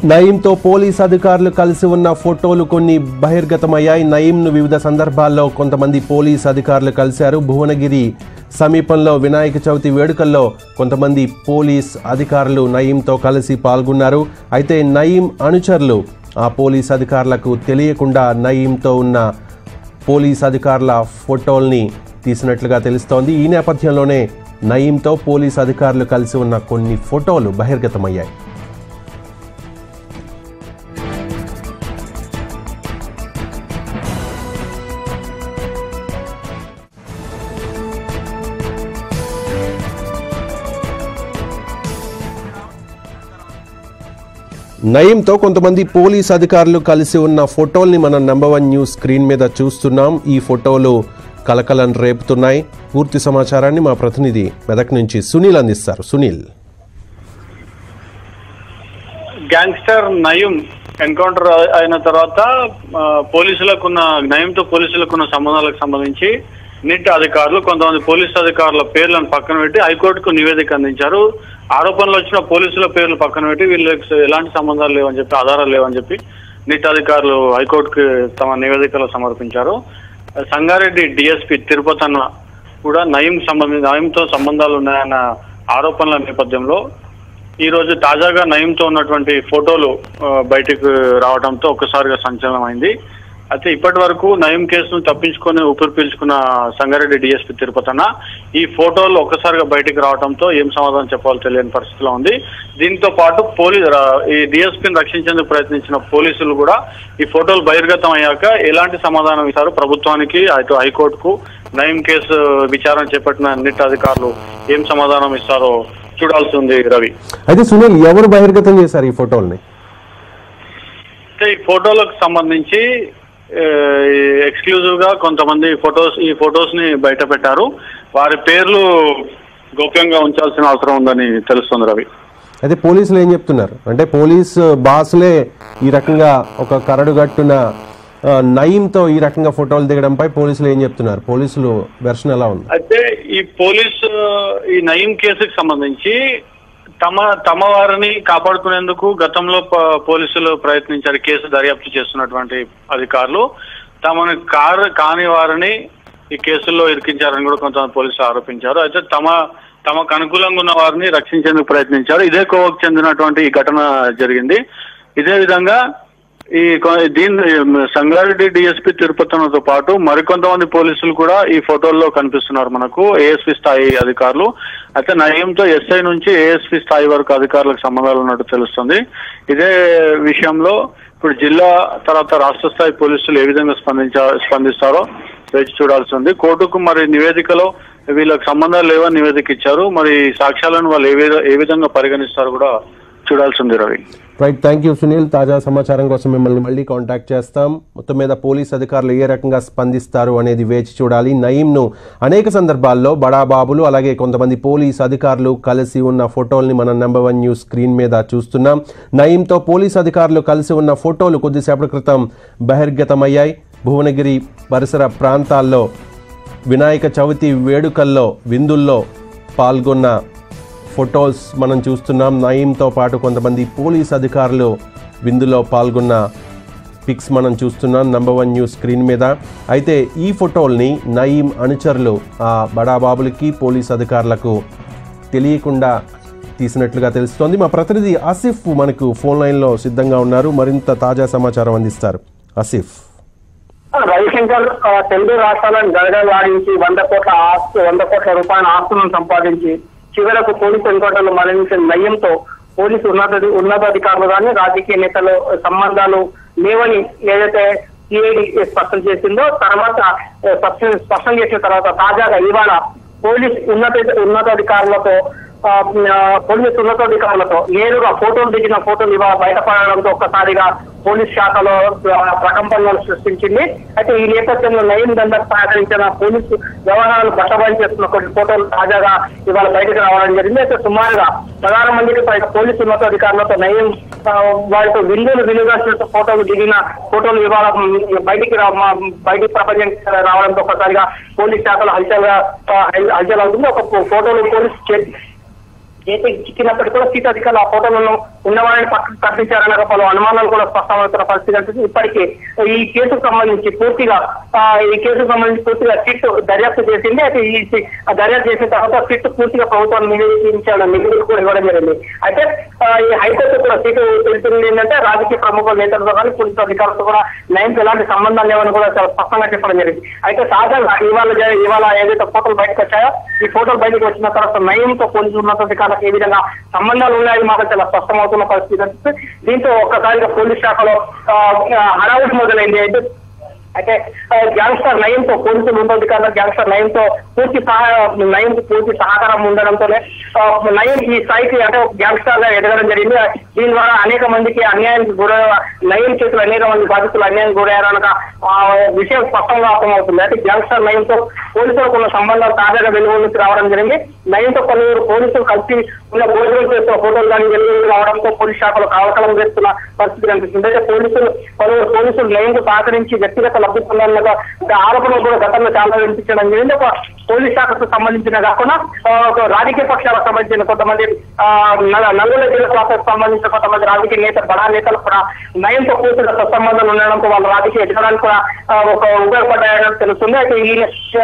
నయీంతో police అధికారులు కలిసి ఉన్న ఫోటోలు కొన్ని బహిర్గతమయ్యాయి నయీంను వివిధ సందర్భాల్లో కొంతమంది పోలీస్ అధికారులు కలిశారు భువనగిరి సమీపంలో వినాయక చవితి వేడుకల్లో కొంతమంది పోలీస్ అధికారులు నయీంతో కలిసి పాల్గొన్నారు అయితే నయీం అనుచరులు ఆ పోలీస్ అధికారులకు తెలియకుండా నయీంతో ఉన్న పోలీస్ అధికారుల ఫోటోల్ని తీసినట్లుగా తెలుస్తోంది ఈ నేపథ్యంలోనే నయీంతో పోలీస్ అధికారులు కలిసి ఉన్న కొన్ని ఫోటోలు బహిర్గతమయ్యాయి నయీంతో కొంతమంది పోలీస్ అధికారులు కలిసి ఉన్న ఫోటోల్ని మనం నెంబర్ వన్ న్యూస్ స్క్రీన్ మీద చూస్తున్నాం ఈ ఫోటోలు కలకలం రేపుతున్నాయి పూర్తి సమాచారాన్ని మా ప్రతినిధి మెదక్ నుంచి సునీల్ అందిస్తారు సునీల్ గ్యాంగ్స్టర్ నయం ఎన్కౌంటర్ అయిన తర్వాత ఆ, పోలీసులకున్న నయంతో పోలీసులకున్న సంబంధాలకు సంబంధించి నిట్ అధికారులు కొంతమంది పోలీసు అధికారుల పేర్లను పక్కన పెట్టి హైకోర్టుకు నివేదిక అందించారు ఆరోపణలు వచ్చిన పోలీసుల పేర్లు పక్కన పెట్టి వీళ్ళకి ఎలాంటి సంబంధాలు లేవని చెప్పి ఆధారాలు లేవని చెప్పి నిట్ అధికారులు హైకోర్టుకు తమ నివేదికలో సమర్పించారు సంగారెడ్డి డిఎస్పి తిరుపతి అన్న కూడా నయం సంబంధించి నయంతో సంబంధాలు ఉన్నాయన్న ఆరోపణల నేపథ్యంలో ఈ రోజు తాజాగా నయంతో ఉన్నటువంటి ఫోటోలు ఆ, బయటకు రావడంతో ఒక్కసారిగా సంచలనం అయింది అయితే ఇప్పటి వరకు నయం కేసును తప్పించుకొని ఊపిరి పీల్చుకున్న సంగారెడ్డి డిఎస్పీ తిరుపతన్న ఈ ఫోటోలు ఒక్కసారిగా బయటకు రావడంతో ఏం సమాధానం చెప్పాలో తెలియని పరిస్థితిలో ఉంది దీంతో పాటు పోలీసు ఈ డిఎస్పీని రక్షించేందుకు ప్రయత్నించిన పోలీసులు కూడా ఈ ఫోటోలు బహిర్గతం అయ్యాక ఎలాంటి సమాధానం ఇస్తారు ప్రభుత్వానికి అటు హైకోర్టుకు నయం కేసు విచారణ చేపట్టిన నిట్ అధికారులు ఏం సమాధానం ఇస్తారో చూడాల్సి ఉంది రవి అయితే సునీల్ ఎవరు బహిర్గతం చేశారు ఈ ఫోటోల్ని అయితే ఈ ఫోటోలకు సంబంధించి ఎక్స్క్లూజివ్ గా కొంతమంది ఫొటోస్ ఈ ఫొటోస్ ని బయట పెట్టారు వారి పేర్లు గోప్యంగా ఉంచాల్సిన అవసరం ఉందని తెలుస్తుంది రవి అయితే పోలీసులు ఏం చెప్తున్నారు అంటే పోలీస్ బాసులే ఈ రకంగా ఒక కరడుగట్టున ఆ, నయీంతో ఈ రకంగా ఫోటోలు దిగడంపై పోలీసులు ఏం చెప్తున్నారు పోలీసులు వెర్షన్ ఎలా ఉంది అయితే ఈ పోలీసు ఈ నయీం కేసుకు సంబంధించి తమ తమ వారిని కాపాడుకునేందుకు గతంలో ప- పోలీసులు ప్రయత్నించారు కేసు దర్యాప్తు చేస్తున్నటువంటి అధికారులు తమను కారు కాని వారిని ఈ కేసుల్లో ఇరికించారని కూడా కొంతమంది పోలీసులు ఆరోపించారు అయితే తమ తమకు అనుకూలంగా ఉన్న వారిని రక్షించేందుకు ప్రయత్నించారు ఇదే కోవకు చెందినటువంటి ఈ ఘటన జరిగింది ఇదే విధంగా ఈ కొ- దీని సంగారెడ్డి డిఎస్పీ తిరుపతితో పాటు మరికొంతమంది పోలీసులు కూడా ఈ ఫోటోల్లో కనిపిస్తున్నారు మనకు ఏఎస్పీ స్థాయి అధికారులు అయితే నయంతో ఎస్ఐ నుంచి ఏఎస్పీ స్థాయి వరకు అధికారులకు సంబంధాలు ఉన్నట్టు తెలుస్తుంది ఇదే విషయంలో ఇప్పుడు జిల్లా తర్వాత రాష్ట్ర స్థాయి పోలీసులు ఏ విధంగా స్పందించా స్పందిస్తారో వేచి చూడాల్సి ఉంది కోర్టుకు మరి నివేదికలో వీళ్ళకి సంబంధాలు లేవని నివేదిక ఇచ్చారు మరి సాక్ష్యాలను వాళ్ళు ఏ విధ- ఏ విధంగా పరిగణిస్తారో కూడా చూడాల్సి ఉంది Ravi right thank you Sunil తాజా సమాచారం కోసం మిమ్మల్ని మళ్ళీ కాంటాక్ట్ చేస్తాం మొత్తం మీద పోలీస్ అధికారులు ఏ రకంగా స్పందిస్తారు అనేది వేచి చూడాలి నయీంను అనేక సందర్భాల్లో బడాబాబులు అలాగే కొంతమంది పోలీస్ అధికారులు కలిసి ఉన్న ఫోటోల్ని మనం నెంబర్ వన్ న్యూస్ స్క్రీన్ మీద చూస్తున్నాం నయీంతో పోలీస్ అధికారులు కలిసి ఉన్న ఫోటోలు కొద్దిసేపటి క్రితం బహిర్గతమయ్యాయి భువనగిరి పరిసర ప్రాంతాల్లో వినాయక చవితి వేడుకల్లో విందుల్లో పాల్గొన్న ఫొటోస్ మనం చూస్తున్నాం నయీంతో పాటు కొంతమంది పోలీస్ అధికారులు విందులో పాల్గొన్న పిక్స్ మనం చూస్తున్నాం నంబర్ వన్ న్యూస్ స్క్రీన్ మీద అయితే ఈ ఫోటోల్ని నయీం అనుచరులు ఆ బడాబాబులకి పోలీస్ అధికారులకు తెలియకుండా తీసినట్లుగా తెలుస్తోంది మా ప్రతినిధి ఆసిఫ్ మనకు ఫోన్ లైన్లో సిద్ధంగా ఉన్నారు మరింత తాజా సమాచారం అందిస్తారు ఆసిఫ్ రవిశంకర్ ఆ, తెలుగు రాష్ట్రాలను గడగడలాడించి వంద కోట్ల ఆస్తు వంద కోట్ల రూపాయల ఆస్తులను సంపాదించి చివరకు పోలీసు ఎన్కౌంటర్లు మరణించిన నయ్యంతో పోలీసు ఉన్నత ఉన్నతాధికారులు కానీ రాజకీయ నేతలు సంబంధాలు లేవని ఏదైతే సిఐడి స్పష్టం చేసిందో తర్వాత ఆ, స్పష్టం స్పష్టం చేసిన తర్వాత తాజాగా ఇవాళ పోలీస్ ఉన్నత ఉన్నతాధికారులతో ఆ, ఆ, పోలీసు ఉన్నతాధికారులతో నేరుగా ఫోటోలు దిగిన ఫోటోలు ఇవాళ బయటపడడంతో ఒక్కసారిగా పోలీస్ శాఖలో ఆ, ప్రకంపనలు సృష్టించింది అయితే ఈ నేపథ్యంలో నయం దండకు సహకరించిన పోలీసు వ్యవహారాలు బట్టబయలు చేస్తున్న కొన్ని ఫోటోలు తాజాగా ఇవాళ బయటకు రావడం జరిగింది అయితే సుమారుగా పదహారు మందికి పైగా పోలీసు ఉన్నతాధికారులతో నయం ఆ, వారితో విందులు విలుగా చేసిన ఫోటోలు దిగిన ఫోటోలు ఇవాళ మ్, బయటికి రా మా- బయటికి ప్రపంచానికి రావడంతో ఒక్కసారిగా పోలీస్ శాఖలో హల్చల్ హల్చల్ అవుతుంది ఒక ఫోటోలు పోలీస్ చేతి చేతికి చిక్కినప్పటికీ కూడా సీట్ అధికారులు ఆ ఫోటోలను ఉన్నవారిని పక్కకు తప్పించారనగా పలు అనుమానాలు కూడా స్పష్టమవుతున్న పరిస్థితి కనిపిస్తుంది ఇప్పటికీ ఈ కేసుకు సంబంధించి పూర్తిగా ఆ, ఈ కేసుకు సంబంధించి పూర్తిగా సిట్ దర్యాప్తు చేసింది అయితే ఈ సి- ఆ దర్యాప్తు చేసిన తర్వాత సిట్ పూర్తిగా ప్రభుత్వాన్ని నివేదించాలని నివేదిక కూడా ఇవ్వడం జరిగింది అయితే ఆ, ఈ హైకోర్టు కూడా సీటు తెలిసింది ఏంటంటే రాజకీయ ప్రముఖ నేతలతో కానీ పోలీసు అధికారులతో కూడా నయంకి ఎలాంటి సంబంధాలు లేవని కూడా చాలా స్పష్టంగా చెప్పడం జరిగింది అయితే సహజంగా ఇవాళ జ- ఇవాళ ఏదైతే ఫోటోలు బయటకు వచ్చాయో ఈ ఫోటోలు బయటకు వచ్చిన తర్వాత నయంతో పోలీసు ఉన్నతాధికారులకు ఏ విధంగా సంబంధాలు ఉన్నాయని మాకు చాలా స్పష్టమవుతున్న పరిస్థితి కనిపిస్తుంది. దీంతో ఒక్కసారిగా పోలీస్ శాఖలో ఆ, ఆ, హడావుడి మొదలైంది అయితే అయితే ఆ, గ్యాంగ్స్టర్ నయంతో పోలీసులు ఉన్నతాధికారుల గ్యాంగ్స్టర్ నయంతో పూర్తి సహాయ నయంకి పూర్తి సహకారం ఉండడంతోనే ఆ, నయం ఈ స్థాయికి అంటే ఒక గ్యాంగ్స్టర్ గా ఎదగడం జరిగింది దీని ద్వారా అనేక మందికి అన్యాయానికి గుర నయం చేతులు అనేక మంది బాధితులు అన్యాయానికి గురయ్యారనక ఆ విషయం స్పష్టంగా అర్థమవుతుంది అయితే గ్యాంగ్స్టర్ నయంతో పోలీసులకు ఉన్న సంబంధాలు తాజాగా వెలుగులోకి రావడం జరిగింది నయంతో పలువురు పోలీసులు కలిసి ఉన్న భోజనం చేస్తున్న ఫోటోలు కానీ వెలుగులోకి రావడంతో పోలీస్ శాఖలు కావకలం చేస్తున్న పరిస్థితి కనిపిస్తుంది అయితే పోలీసులు పలువురు పోలీసులు నయంకు సహకరించి వ్యక్తిగత లబ్ధి పొందాలన్న ఆరోపణలు కూడా గతంలో చాలా వినిపించడం జరిగింది ఒక పోలీస్ శాఖకు సంబంధించిన కాకుండా ఆ, ఒక రాజకీయ పక్షాలకు సంబంధించిన కొంతమంది ఆ, నల్ల- నల్గొండ జిల్లా ప్రాంతానికి సంబంధించిన కొంతమంది రాజకీయ నేత బడా నేతలు కూడా నయంతో పూర్తిగా సత్సంబంధాలు ఉండడంతో వాళ్ళ రాజకీయ ఎదగడానికి కూడా ఆ, ఒక ఉపయోగపడ్డాయని తెలుస్తుంది అయితే ఈ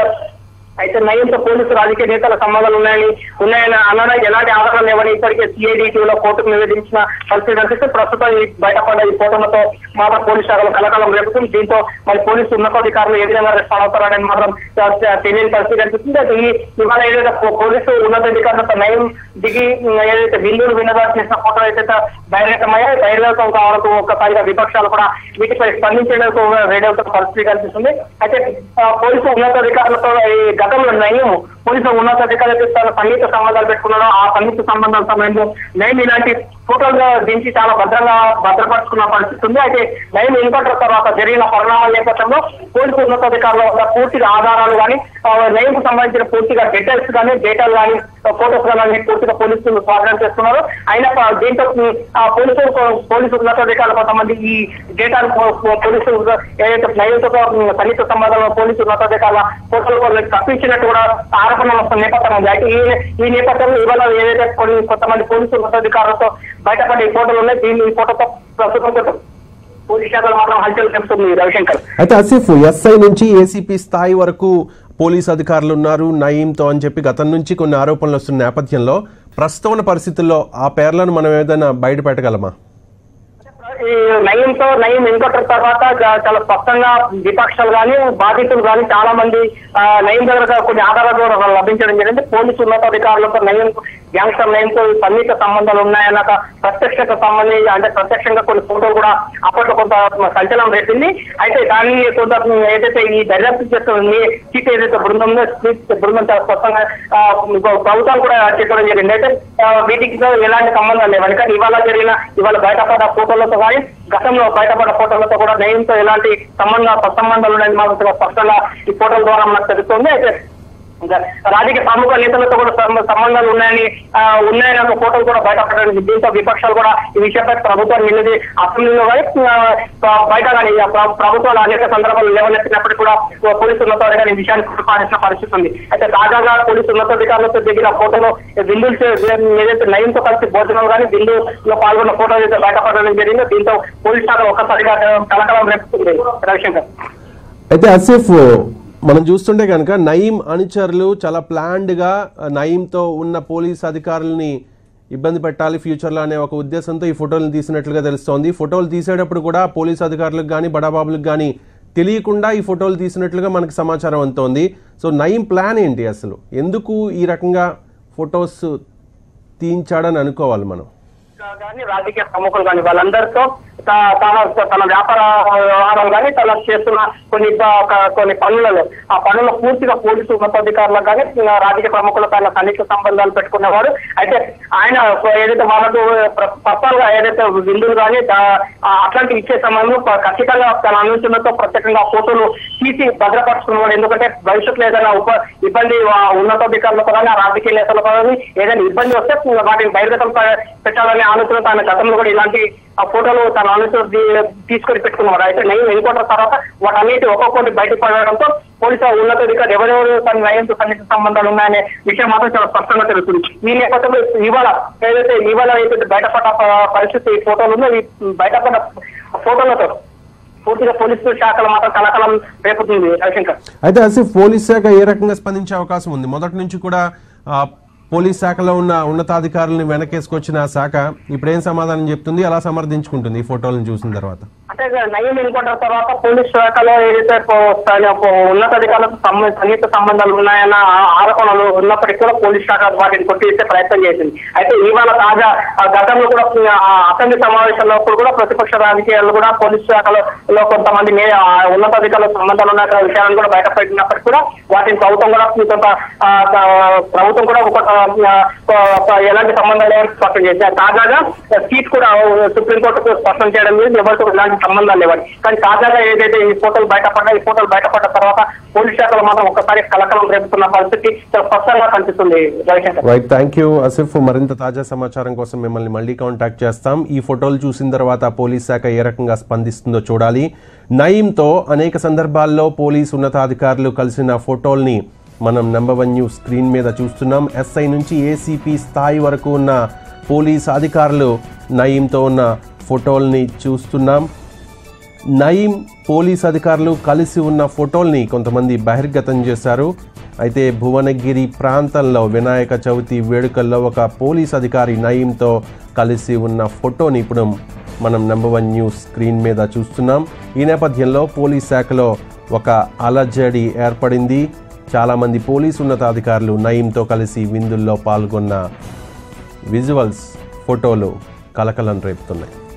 అయితే నయంతో పోలీసు రాజకీయ నేతల సంబంధాలు ఉన్నాయని ఉన్నాయని అనడానికి ఎలాంటి ఆధారాలు లేవని ఇప్పటికే సిఐడిటీలో కోర్టుకు నివేదించిన పరిస్థితి కనిపిస్తే ప్రస్తుతం ఈ బయటపడ్డ ఈ ఫోటోలతో మాత్రం పోలీస్ శాఖలో కలకలం రేపుతుంది దీంతో మరి పోలీసు ఉన్నతాధికారులు ఏ విధంగా రెస్పాండ్ అవుతారని మాత్రం చ- తెలియని పరిస్థితి కనిపిస్తుంది అయితే ఈ ఇవాళ ఏదైతే పో- పోలీసు ఉన్నతాధికారులతో నయం దిగి ఏదైతే బిల్లులు వినదాలు చేసిన ఫోటో ఏదైతే బహిరంగమయ్యాయి బహిరంగం కావడానికి ఒక్కసారిగా విపక్షాలు కూడా వీటిపై స్పందించేందుకు రెడీ అవుతున్న పరిస్థితి కనిపిస్తుంది అయితే ఆ, పోలీసు ఉన్నతాధికారులతో ఈ గతంలో నయం పోలీసు ఉన్నతాధికారులతో తన సన్నిహిత సంబంధాలు పెట్టుకున్నారో ఆ సన్నిహిత సంబంధాల సమయంలో నయం ఇలాంటి ఫోటోలు దించి చాలా భద్రంగా భద్రపరుచుకున్న పరిస్థితి ఉంది అయితే నయం ఎన్కౌంటర్ తర్వాత జరిగిన పరిణామాల నేపథ్యంలో పోలీసు ఉన్నతాధికారుల వద్ద పూర్తిగా ఆధారాలు కానీ నయంకు సంబంధించిన పూర్తిగా డీటెయిల్స్ కానీ డేటాలు కానీ ఫోటోస్ కానీ పూర్తిగా పోలీసులు స్వాధీనం చేస్తున్నారు అయినా ప- దీంతో ఉమ్, ఆ పోలీసులు పోలీసు ఉన్నతాధికారులు కొంతమంది ఈ డేటాను పో- పో- పోలీసులు ఏదైతే నయంతో ఉమ్, సన్నిహిత సంబంధంలో పోలీసు ఉన్నతాధికారుల ఫోటోలు వాళ్ళకి తప్పించినట్టు కూడా ఆరోపణలు వస్తున్న నేపథ్యం ఉంది అయితే ఈ ఈ నేపథ్యంలో ఇవాళ ఏదైతే కొన్ని కొంతమంది పోలీసు ఉన్నతాధికారులతో బయటపడే ఈ ఫోటోలు ఉన్నాయి దీన్ని ఈ ఫోటోతో ప్రస్తుతం పోలీస్ శాఖలు మాత్రం హల్చల్ చెప్తుంది రవిశంకర్ అయితే ఆసిఫ్ ఎస్ఐ నుంచి ఏసీపీ స్థాయి వరకు పోలీస్ అధికారులు ఉన్నారు నయీంతో అని చెప్పి గతం నుంచి కొన్ని ఆరోపణలు వస్తున్న నేపథ్యంలో ప్రస్తుతం ఉన్న పరిస్థితుల్లో ఆ పేర్లను మనం ఏదైనా బయట పెట్టగలమా ఈ నయంతో నయం ఎన్కౌంటర్ తర్వాత జా- చాలా స్పష్టంగా విపక్షాలు కానీ బాధితులు కానీ చాలా మంది ఆ, నయం దగ్గర కొన్ని ఆధారాలు కూడా లభించడం జరిగింది పోలీసు ఉన్నతాధికారులతో నయం గ్యాంగ్స్టర్ నయంతో సన్నిహిత సంబంధాలు ఉన్నాయన్న ప్రత్యక్షత సంబంధించి అంటే ప్రత్యక్షంగా కొన్ని ఫోటోలు కూడా అప్పట్లో కొంత సంచలనం రేపింది అయితే దాన్ని కొంత ఏదైతే ఈ దర్యాప్తు చేస్తున్న చీఫ్ ఏదైతే బృందం ఉందో చీఫ్ బృందం చాలా స్పష్టంగా ఆ, ప్రభుత్వాలు కూడా చెప్పడం జరిగింది అయితే ఆ, వీటికి ఎలాంటి సంబంధం లేవని కానీ ఇవాళ జరిగిన ఇవాళ బయటపడ్డ ఫోటోలతో కానీ గతంలో బయటపడ్డ ఫోటోలతో కూడా నయంతో ఎలాంటి సంబంధ సత్సంబంధాలు ఉన్నాయని మాకు చాలా స్పష్టంగా ఈ ఫోటోల ద్వారా మనకు తెలుస్తుంది అయితే ఇంకా రాజకీయ ప్రముఖ నేతలతో కూడా సంబ- సంబంధాలు ఉన్నాయని ఆ, ఉన్నాయని ఒక ఫోటోలు కూడా బయటపడడం దీంతో విపక్షాలు కూడా ఈ విషయంపై ప్రభుత్వాన్ని నిన్నది అసెంబ్లీలో కానీ ఆ, ప్ర- బయట కానీ ఆ ప్ర- ప్రభుత్వాలు అనేక సందర్భాలు లేవనెత్తినప్పటికీ కూడా పోలీసు ఉన్నతాధికారి ఈ విషయాన్ని కొట్టుపాడిన పరిస్థితి ఉంది అయితే తాజాగా పోలీసు ఉన్నతాధికారులతో దిగిన ఫోటోలో విందులు చే- ఏదైతే నయంతో కలిసి భోజనం కానీ విందులో పాల్గొన్న ఫోటో అయితే బయటపడడం జరిగిందో దీంతో పోలీసు శాఖ ఒక్కసారిగా కలకలం రేపుతుంది రవిశంకర్ అయితే ఆసిఫ్ మనం చూస్తుంటే కనుక నయీం అనుచరులు చాలా ప్లాన్డ్గా నయీంతో ఉన్న పోలీస్ అధికారుల్ని ఇబ్బంది పెట్టాలి ఫ్యూచర్లో అనే ఒక ఉద్దేశంతో ఈ ఫోటోలను తీసినట్లుగా తెలుస్తోంది ఫోటోలు తీసేటప్పుడు కూడా పోలీస్ అధికారులకు కానీ బడాబాబులకు కానీ తెలియకుండా ఈ ఫోటోలు తీసినట్లుగా మనకి సమాచారం అంతోంది సో నయీం ప్లాన్ ఏంటి అసలు ఎందుకు ఈ రకంగా ఫొటోస్ తీయించాడని అనుకోవాలి మనం కానీ రాజకీయ ప్రముఖులు కానీ వాళ్ళందరితో త- తన తన వ్యాపార వ్యవహారం కానీ తన చేస్తున్న కొన్ని ప- ఒక- కొన్ని పనులలో ఆ పనులు పూర్తిగా పోలీసు ఉన్నతాధికారులకు కానీ ఆ, రాజకీయ ప్రముఖులు తన సన్నిహిత సంబంధాలు పెట్టుకునేవారు అయితే ఆయన ఏదైతే వాళ్ళకు పర్సనల్ గా ఏదైతే విందులు కానీ దా- ఆ, అట్లాంటి ఇచ్చే సమయంలో ప- ఖచ్చితంగా తన అనుచరులతో ప్రత్యేకంగా ఫోటోలు తీసి భద్రపరుచుకునేవాడు ఎందుకంటే భవిష్యత్తులో ఏదైనా ఉప ఇబ్బంది ఆ, ఉన్నతాధికారులతో కానీ ఆ రాజకీయ నేతలతో కానీ ఏదైనా ఇబ్బంది వస్తే వాటిని బహిర్గతం ప- పెట్టాలనే ఆలోచన తన గతంలో కూడా ఇలాంటి ఆ ఫోటోలు తన ఆలోచన తీ- తీసుకొని పెట్టుకున్నారు అయితే నేను ఎన్నుకుంటున్న తర్వాత వాటన్నిటి ఒక్కొక్కటి బయటకు పడడంతో పోలీసు ఉన్నతాధికారులు ఎవరెవరు తన నయంతో సన్నిహిత సంబంధాలు ఉన్నాయనే విషయం మాత్రం చాలా స్పష్టంగా తెలుస్తుంది ఈ నేపథ్యంలో ఇవాళ ఏదైతే ఇవాళ అయితే బయటపడ్డ ప- పరిస్థితి ఈ ఫోటోలు ఉందో ఈ బయటపడ్డ ఫోటోలతో పూర్తిగా పోలీసు శాఖలు మాత్రం కలకలం రేపుతుంది రవిశంకర్ అయితే అసలు పోలీస్ శాఖ ఏ రకంగా స్పందించే అవకాశం ఉంది మొదటి నుంచి కూడా ఆ, పోలీస్ శాఖలో ఉన్న ఉన్నతాధికారులను వెనకేసుకొచ్చిన ఆ శాఖ ఇప్పుడు ఏం సమాధానం చెప్తుంది ఎలా సమర్థించుకుంటుంది ఈ ఫోటోలను చూసిన తర్వాత అంటే నయం ఎన్నుకుంటారు తర్వాత పోలీస్ శాఖలో ఏదైతే పో- స్థాయి- పో- ఉన్నతాధికారులకు సంబంధ సన్నిహిత సంబంధాలు ఉన్నాయన్న ఆ- ఆరోపణలు ఉన్నప్పటికీ కూడా పోలీస్ శాఖ వాటిని కొట్టిస్తే ప్రయత్నం చేసింది అయితే ఇవాళ తాజా ఆ గతంలో కూడా ఆ అసెంబ్లీ సమావేశంలో కూడా ప్రతిపక్ష రాజకీయాలు కూడా పోలీస్ శాఖలో లో కొంతమంది మే- ఆ ఉన్నతాధికారుల సంబంధాలు ఉన్న విషయాలను కూడా బయటపెట్టినప్పటికీ కూడా వాటిని ప్రభుత్వం కూడా కొంత ఆ, ఆ, ప్రభుత్వం కూడా ఒక ఆ, ఆ, ఆ, ఎలాంటి సంబంధాలు లేవని స్పష్టం చేసింది తాజాగా సీట్ కూడా సుప్రీంకోర్టుకు స్పష్టం చేయడం లేదు ఎవరితో ఎలాంటి సంబంధాలు లేవని కానీ తాజాగా ఏదైతే ఈ ఫోటోలు బయటపడ్డా ఈ ఫోటోలు బయటపడ్డ తర్వాత పోలీస్ శాఖలో మాత్రం ఒక్కసారి కలకలం రేపుతున్న పరిస్థితి చాలా స్పష్టంగా కనిపిస్తుంది Ravishankar right thank you Asif మరింత తాజా సమాచారం కోసం మిమ్మల్ని మళ్ళీ కాంటాక్ట్ చేస్తాం ఈ ఫోటోలు చూసిన తర్వాత పోలీస్ శాఖ ఏ రకంగా స్పందిస్తుందో చూడాలి నయీంతో అనేక సందర్భాల్లో పోలీస్ ఉన్నతాధికారులు కలిసిన ఫోటోల్ని మనం నెంబర్ వన్ న్యూస్ స్క్రీన్ మీద చూస్తున్నాం ఎస్ఐ నుంచి ఏసీపీ స్థాయి వరకు ఉన్న పోలీస్ అధికారులు నయీంతో ఉన్న ఫోటోల్ని చూస్తున్నాం నయీం పోలీస్ అధికారులు కలిసి ఉన్న ఫోటోల్ని కొంతమంది బహిర్గతం చేశారు అయితే భువనగిరి ప్రాంతంలో వినాయక చవితి వేడుకల్లో ఒక పోలీస్ అధికారి నయీంతో కలిసి ఉన్న ఫోటోని ఇప్పుడు మనం నెంబర్ వన్ న్యూస్ స్క్రీన్ మీద చూస్తున్నాం ఈ నేపథ్యంలో పోలీస్ శాఖలో ఒక అలజడి ఏర్పడింది చాలామంది పోలీస్ ఉన్నతాధికారులు నయీంతో కలిసి విందుల్లో పాల్గొన్న విజువల్స్ ఫోటోలు కలకలం రేపుతున్నాయి